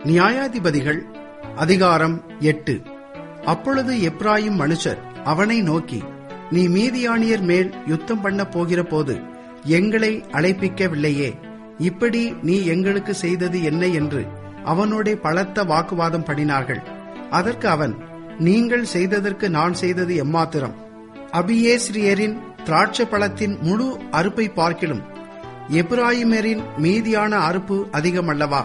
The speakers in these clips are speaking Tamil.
நியாயாதிபதிகள் அதிகாரம் எட்டு அப்பொழுது எப்ராயிம் மனுஷர் அவனை நோக்கி நீ மீதியானியர் மேல் யுத்தம் பண்ண போகிற போது எங்களை அழைப்பிக்கவில்லையே இப்படி நீ எங்களுக்கு செய்தது என்ன என்று அவனோட பலத்த வாக்குவாதம் பண்ணினார்கள் அதற்கு அவன் நீங்கள் செய்ததற்கு நான் செய்தது எம்மாத்திரம் அபியேஸ்ரியரின் திராட்சை பழத்தின் முழு அறுப்பை பார்க்கிலும் எப்ராயிமரின் மீதியான அறுப்பு அதிகமல்லவா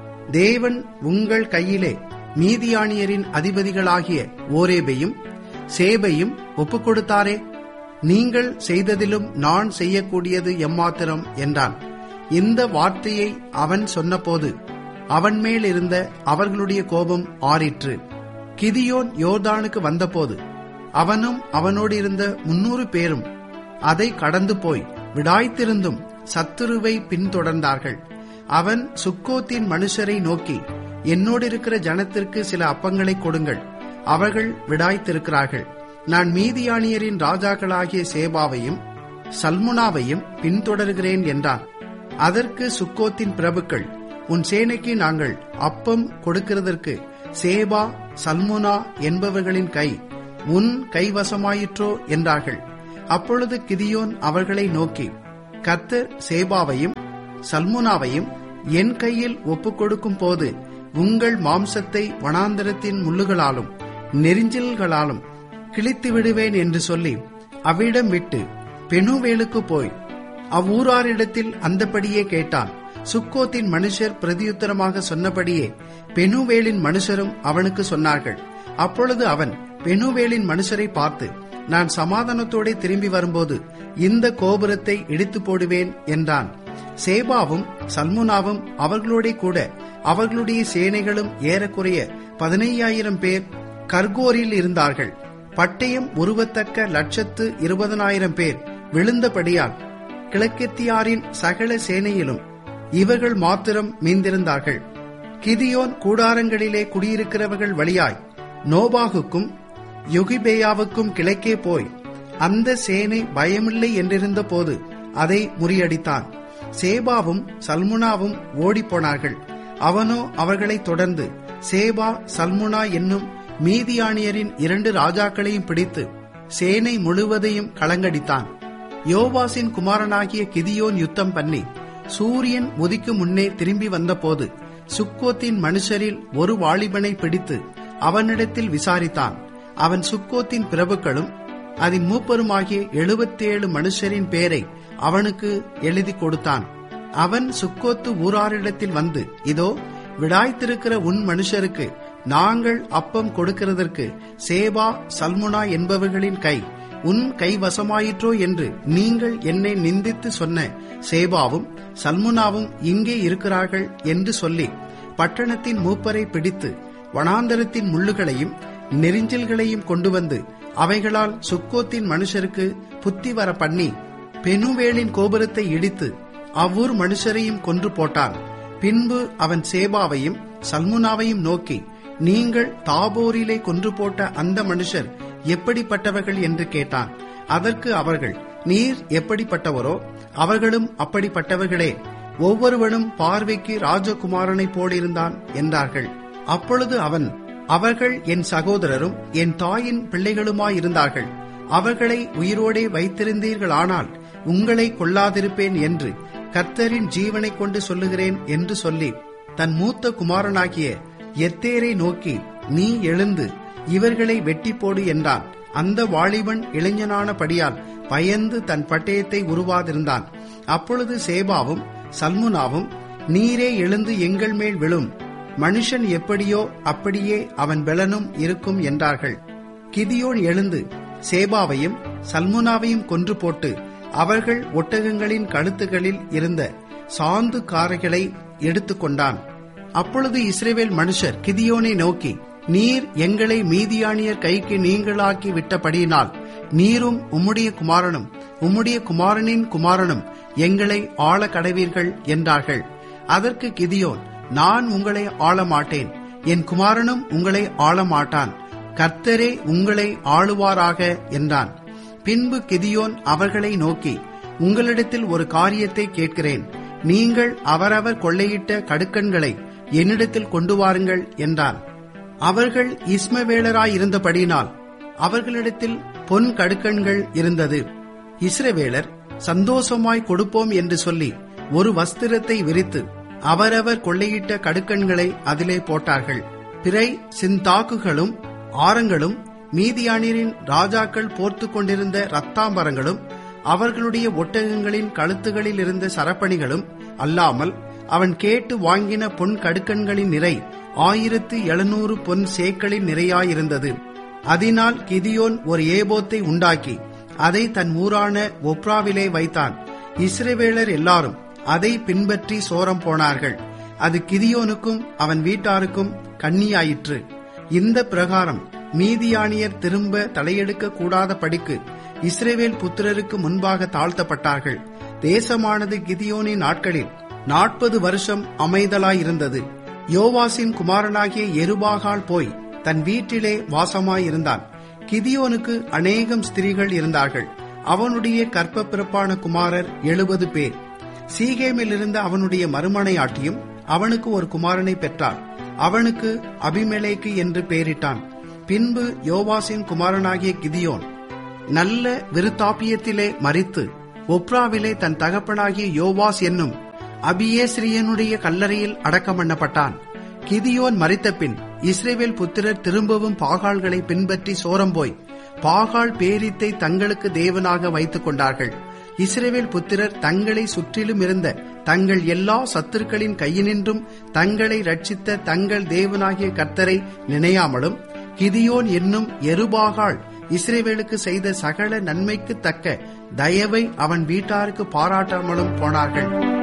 தேவன் உங்கள் கையிலே மீதியானியரின் அதிபதிகளாகிய ஓரேபையும் சேபையும் ஒப்புக் கொடுத்தாரே நீங்கள் செய்ததிலும் நான் செய்யக்கூடியது எம்மாத்திரம் என்றான் இந்த வார்த்தையை அவன் சொன்னபோது அவன் மேல் இருந்த அவர்களுடைய கோபம் ஆறிற்று கிதியோன் யோர்தானுக்கு வந்தபோது அவனும் அவனோடு இருந்த முன்னூறு பேரும் அதை கடந்து போய் விடாய்த்திருந்தும் சத்துருவை பின்தொடர்ந்தார்கள் அவன் சுக்கோத்தின் மனுஷரை நோக்கி என்னோடு இருக்கிற ஜனத்திற்கு சில அப்பங்களை கொடுங்கள் அவர்கள் விடாய்த்திருக்கிறார்கள் நான் மீதியானியரின் ராஜாக்களாகிய சேபாவையும் சல்முனாவையும் பின்தொடர்கிறேன் என்றான் அதற்கு சுக்கோத்தின் பிரபுக்கள் உன் சேனைக்கு நாங்கள் அப்பம் கொடுக்கிறதற்கு சேபா சல்முனா என்பவர்களின் கை உன் கைவசமாயிற்றோ என்றார்கள் அப்பொழுது கிதியோன் அவர்களை நோக்கி கத்தர் சேபாவையும் சல்முனாவையும் என் கையில் ஒப்புக் கொடுக்கும் போது உங்கள் மாம்சத்தை வனாந்தரத்தின் முள்ளுகளாலும் நெரிஞ்சில்களாலும் கிழித்து விடுவேன் என்று சொல்லி அவ்விடம் விட்டு பெணுவேலுக்கு போய் அவ்வூராரிடத்தில் அந்தபடியே கேட்டான் சுக்கோத்தின் மனுஷர் பிரதியுத்தரமாக சொன்னபடியே பெணுவேலின் மனுஷரும் அவனுக்கு சொன்னார்கள் அப்பொழுது அவன் பெணுவேலின் மனுஷரை பார்த்து நான் சமாதானத்தோட திரும்பி வரும்போது இந்த கோபுரத்தை இடித்து போடுவேன் என்றான் சேபாவும் சல்முனாவும் அவர்களோட கூட அவர்களுடைய சேனைகளும் ஏறக்குறைய பதினையாயிரம் பேர் கர்கோரில் இருந்தார்கள் பட்டயம் உருவத்தக்க லட்சத்து இருபதனாயிரம் பேர் விழுந்தபடியால் கிழக்கத்தியாரின் சகல சேனையிலும் இவர்கள் மாத்திரம் மீந்திருந்தார்கள் கிதியோன் கூடாரங்களிலே குடியிருக்கிறவர்கள் வழியாய் நோபாகுக்கும் யுகிபேயாவுக்கும் கிழக்கே போய் அந்த சேனை பயமில்லை என்றிருந்த போது அதை முறியடித்தான் சேபாவும் சல்முனாவும் ஓடிப்போனார்கள் அவனோ அவர்களை தொடர்ந்து சேபா சல்முனா என்னும் மீதியானியரின் இரண்டு ராஜாக்களையும் பிடித்து சேனை முழுவதையும் களங்கடித்தான் யோவாசின் குமாரனாகிய கிதியோன் யுத்தம் பண்ணி சூரியன் உதிக்கும் முன்னே திரும்பி வந்தபோது சுக்கோத்தின் மனுஷரில் ஒரு வாலிபனை பிடித்து அவனிடத்தில் விசாரித்தான் அவன் சுக்கோத்தின் பிரபுக்களும் அதன் மூப்பருமாகிய எழுபத்தேழு மனுஷரின் பேரை அவனுக்கு எழுதி கொடுத்தான் அவன் சுக்கோத்து ஊராரிடத்தில் வந்து இதோ விடாய்த்திருக்கிற உன் மனுஷருக்கு நாங்கள் அப்பம் கொடுக்கிறதற்கு சேபா சல்முனா என்பவர்களின் கை உன் கைவசமாயிற்றோ என்று நீங்கள் என்னை நிந்தித்து சொன்ன சேபாவும் சல்முனாவும் இங்கே இருக்கிறார்கள் என்று சொல்லி பட்டணத்தின் மூப்பரை பிடித்து வனாந்தரத்தின் முள்ளுகளையும் நெரிஞ்சில்களையும் கொண்டு வந்து அவைகளால் சுக்கோத்தின் மனுஷருக்கு புத்தி வர பண்ணி பெனுவேலின் கோபுரத்தை இடித்து அவ்வூர் மனுஷரையும் கொன்று போட்டான் பின்பு அவன் சேபாவையும் சல்முனாவையும் நோக்கி நீங்கள் தாபோரிலே கொன்று போட்ட அந்த மனுஷர் எப்படிப்பட்டவர்கள் என்று கேட்டான் அதற்கு அவர்கள் நீர் எப்படிப்பட்டவரோ அவர்களும் அப்படிப்பட்டவர்களே ஒவ்வொருவனும் பார்வைக்கு ராஜகுமாரனை போலிருந்தான் என்றார்கள் அப்பொழுது அவன் அவர்கள் என் சகோதரரும் என் தாயின் பிள்ளைகளுமாயிருந்தார்கள் அவர்களை உயிரோடே வைத்திருந்தீர்களானால் உங்களை கொள்ளாதிருப்பேன் என்று கர்த்தரின் ஜீவனை கொண்டு சொல்லுகிறேன் என்று சொல்லி தன் மூத்த குமாரனாகிய எத்தேரை நோக்கி நீ எழுந்து இவர்களை வெட்டி போடு என்றான் அந்த வாலிபன் இளைஞனானபடியால் பயந்து தன் பட்டயத்தை உருவாதிருந்தான் அப்பொழுது சேபாவும் சல்முனாவும் நீரே எழுந்து எங்கள் மேல் விழும் மனுஷன் எப்படியோ அப்படியே அவன் பெலனும் இருக்கும் என்றார்கள் கிதியோன் எழுந்து சேபாவையும் சல்முனாவையும் கொன்று போட்டு அவர்கள் ஒட்டகங்களின் கழுத்துகளில் இருந்த சாந்து காரைகளை எடுத்துக்கொண்டான் அப்பொழுது இஸ்ரேவேல் மனுஷர் கிதியோனை நோக்கி நீர் எங்களை மீதியானியர் கைக்கு நீங்களாக்கி விட்டபடியினால் நீரும் உம்முடைய குமாரனும் உம்முடைய குமாரனின் குமாரனும் எங்களை ஆள கடவீர்கள் என்றார்கள் அதற்கு கிதியோன் நான் உங்களை ஆள மாட்டேன் என் குமாரனும் உங்களை ஆள மாட்டான் கர்த்தரே உங்களை ஆளுவாராக என்றான் பின்பு கிதியோன் அவர்களை நோக்கி உங்களிடத்தில் ஒரு காரியத்தை கேட்கிறேன் நீங்கள் அவரவர் கொள்ளையிட்ட கடுக்கன்களை என்னிடத்தில் கொண்டு வாருங்கள் என்றான் அவர்கள் இஸ்மவேலராயிருந்தபடியினால் அவர்களிடத்தில் பொன் கடுக்கண்கள் இருந்தது இஸ்ரவேலர் சந்தோஷமாய் கொடுப்போம் என்று சொல்லி ஒரு வஸ்திரத்தை விரித்து அவரவர் கொள்ளையிட்ட கடுக்கண்களை அதிலே போட்டார்கள் பிறை சிந்தாக்குகளும் ஆரங்களும் மீதியானியரின் ராஜாக்கள் போர்த்து கொண்டிருந்த ரத்தாம்பரங்களும் அவர்களுடைய ஒட்டகங்களின் கழுத்துகளில் இருந்த சரப்பணிகளும் அல்லாமல் அவன் கேட்டு வாங்கின பொன் கடுக்கண்களின் நிறை ஆயிரத்து எழுநூறு பொன் சேக்களின் நிறையாயிருந்தது அதனால் கிதியோன் ஒரு ஏபோத்தை உண்டாக்கி அதை தன் ஊரான ஒப்ராவிலே வைத்தான் இஸ்ரவேலர் எல்லாரும் அதை பின்பற்றி சோரம் போனார்கள் அது கிதியோனுக்கும் அவன் வீட்டாருக்கும் கண்ணியாயிற்று இந்த பிரகாரம் மீதியானியர் திரும்ப தலையெடுக்க கூடாத படிக்கு இஸ்ரேவேல் புத்திரருக்கு முன்பாக தாழ்த்தப்பட்டார்கள் தேசமானது கிதியோனின் நாட்களில் நாற்பது வருஷம் அமைதலாயிருந்தது யோவாசின் குமாரனாகிய எருபாகால் போய் தன் வீட்டிலே வாசமாயிருந்தான் கிதியோனுக்கு அநேகம் ஸ்திரீகள் இருந்தார்கள் அவனுடைய கற்ப பிறப்பான குமாரர் எழுபது பேர் சீகேமில் இருந்த அவனுடைய மறுமனையாட்டியும் அவனுக்கு ஒரு குமாரனை பெற்றார் அவனுக்கு அபிமெலேக்கு என்று பெயரிட்டான் பின்பு யோவாசின் குமாரனாகிய கிதியோன் நல்ல விருத்தாப்பியத்திலே மறித்து ஒப்ராவிலே தன் தகப்பனாகிய யோவாஸ் என்னும் அபியேஸ்ரியனுடைய கல்லறையில் அடக்கம் பண்ணப்பட்டான் கிதியோன் மறித்தபின் இஸ்ரேவேல் புத்திரர் திரும்பவும் பாகால்களை பின்பற்றி சோரம்போய் பாகால் பேரித்தை தங்களுக்கு தேவனாக வைத்துக் கொண்டார்கள் இஸ்ரேவேல் புத்திரர் தங்களை சுற்றிலும் இருந்த தங்கள் எல்லா சத்துருக்களின் கையினின்றும் தங்களை ரட்சித்த தங்கள் தேவனாகிய கர்த்தரை நினையாமலும் கிதியோன் என்னும் எருபாகால் இஸ்ரேவேலுக்கு செய்த சகல நன்மைக்கு தக்க தயவை அவன் வீட்டாருக்கு பாராட்டாமலும் போனார்கள்